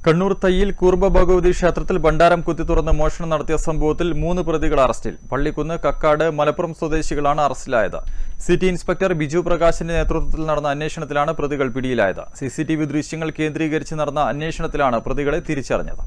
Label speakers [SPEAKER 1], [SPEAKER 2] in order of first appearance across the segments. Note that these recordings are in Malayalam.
[SPEAKER 1] കണ്ണൂർ തയ്യിൽ കൂർബ ഭഗവതി ക്ഷേത്രത്തിൽ ഭണ്ഡാരം കുത്തി തുറന്ന് മോഷണം നടത്തിയ സംഭവത്തിൽ മൂന്ന് പ്രതികൾ അറസ്റ്റിൽ പള്ളിക്കുന്ന് കക്കാട് മലപ്പുറം സ്വദേശികളാണ് അറസ്റ്റിലായത് സിറ്റി ഇൻസ്പെക്ടർ ബിജു പ്രകാശിന്റെ നേതൃത്വത്തിൽ നടന്ന അന്വേഷണത്തിലാണ് പ്രതികൾ പിടിയിലായത് സിസിടിവി ദൃശ്യങ്ങൾ കേന്ദ്രീകരിച്ച് നടന്ന അന്വേഷണത്തിലാണ് പ്രതികളെ തിരിച്ചറിഞ്ഞത്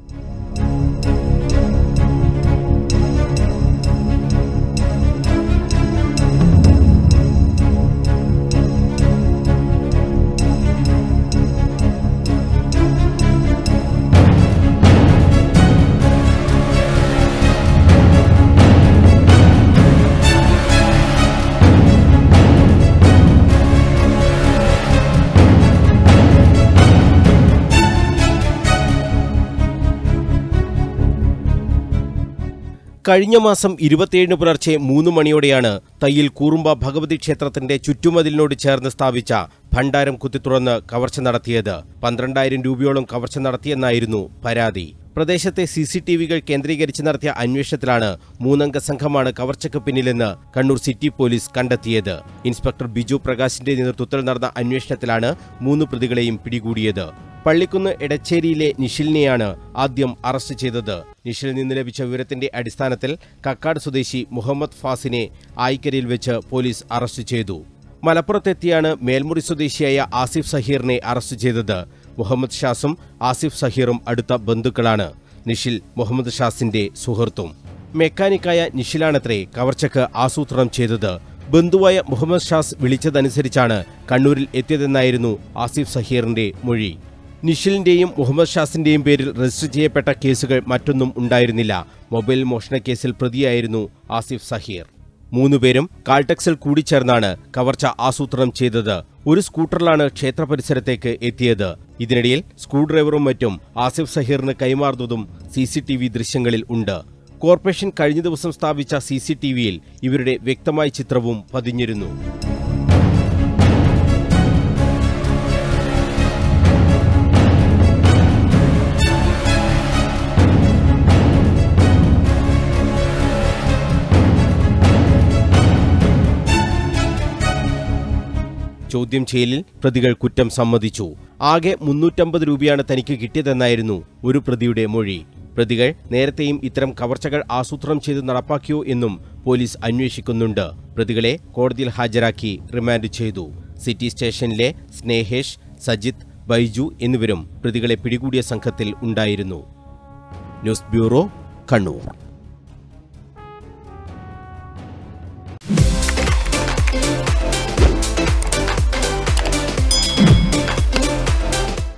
[SPEAKER 2] കഴിഞ്ഞ മാസം ഇരുപത്തിയേഴിന് പുലർച്ചെ മൂന്ന് മണിയോടെയാണ് തയ്യിൽ കൂറുമ്പ ഭഗവതി ക്ഷേത്രത്തിന്റെ ചുറ്റുമതിലിനോട് ചേർന്ന് സ്ഥാപിച്ച ഭണ്ഡാരം കുത്തിത്തുറന്ന് കവർച്ച നടത്തിയത് പന്ത്രണ്ടായിരം രൂപയോളം കവർച്ച നടത്തിയെന്നായിരുന്നു പരാതി പ്രദേശത്തെ സി സി ടി വികൾ കേന്ദ്രീകരിച്ച് നടത്തിയ അന്വേഷണത്തിലാണ് മൂന്നംഗ സംഘമാണ് കവർച്ചയ്ക്ക് പിന്നിലെന്ന് കണ്ണൂർ സിറ്റി പോലീസ് കണ്ടെത്തിയത് ഇൻസ്പെക്ടർ ബിജു പ്രകാശിന്റെ നേതൃത്വത്തിൽ നടന്ന അന്വേഷണത്തിലാണ് മൂന്ന് പ്രതികളെയും പിടികൂടിയത് പള്ളിക്കുന്ന് എടച്ചേരിയിലെ നിഷിലിനെയാണ് ആദ്യം അറസ്റ്റ് ചെയ്തത് നിഷിലിൽ നിന്ന് ലഭിച്ച വിവരത്തിന്റെ അടിസ്ഥാനത്തിൽ കക്കാട് സ്വദേശി മുഹമ്മദ് ഫാസിനെ ആയിക്കരയിൽ വെച്ച് പോലീസ് അറസ്റ്റ് ചെയ്തു മലപ്പുറത്തെത്തിയാണ് മേൽമുറി സ്വദേശിയായ ആസിഫ് സഹീറിനെ അറസ്റ്റ് ചെയ്തത് മുഹമ്മദ് ഷാസും ആസിഫ് സഹീറും അടുത്ത ബന്ധുക്കളാണ് നിഷിൽ മുഹമ്മദ് ഷാസിന്റെ സുഹൃത്തും മെക്കാനിക്കായ നിഷിലാണത്രേ കവർച്ചക്ക് ആസൂത്രണം ചെയ്തത് ബന്ധുവായ മുഹമ്മദ് ഷാസ് വിളിച്ചതനുസരിച്ചാണ് കണ്ണൂരിൽ എത്തിയതെന്നായിരുന്നു ആസിഫ് സഹീറിന്റെ മൊഴി നിഷിലിന്റെയും മുഹമ്മദ് ഷാസിന്റെയും പേരിൽ രജിസ്റ്റർ ചെയ്യപ്പെട്ട കേസുകൾ മറ്റൊന്നും ഉണ്ടായിരുന്നില്ല മൊബൈൽ മോഷണ കേസിൽ പ്രതിയായിരുന്നു ആസിഫ് സഹീർ മൂന്നുപേരും കാൾടെക്സിൽ കൂടിച്ചേർന്നാണ് കവർച്ച ആസൂത്രണം ചെയ്തത് ഒരു സ്കൂട്ടറിലാണ് ക്ഷേത്ര പരിസരത്തേക്ക് എത്തിയത് ഇതിനിടയിൽ സ്ക്രൂ ഡ്രൈവറും മറ്റും ആസിഫ് സഹീറിന് കൈമാറുന്നതും സി സി ടി വി ദൃശ്യങ്ങളിൽ ഉണ്ട് കോർപ്പറേഷൻ കഴിഞ്ഞ ദിവസം സ്ഥാപിച്ച സി സി ടി വിയിൽ ഇവരുടെ വ്യക്തമായ ചിത്രവും പതിഞ്ഞിരുന്നു ചോദ്യം ചെയ്യലിൽ പ്രതികൾ കുറ്റം സമ്മതിച്ചു ആകെ മുന്നൂറ്റമ്പത് രൂപയാണ് തനിക്ക് കിട്ടിയതെന്നായിരുന്നു ഒരു പ്രതിയുടെ മൊഴി പ്രതികൾ നേരത്തെയും ഇത്തരം കവർച്ചകൾ ആസൂത്രണം ചെയ്ത് നടപ്പാക്കിയോ എന്നും പോലീസ് അന്വേഷിക്കുന്നുണ്ട് പ്രതികളെ കോടതിയിൽ ഹാജരാക്കി റിമാൻഡ് ചെയ്തു സിറ്റി സ്റ്റേഷനിലെ സ്നേഹേഷ് സജിത്ത് ബൈജു എന്നിവരും പ്രതികളെ പിടികൂടിയ സംഘത്തിൽ ഉണ്ടായിരുന്നു ന്യൂസ് ബ്യൂറോ കണ്ണൂർ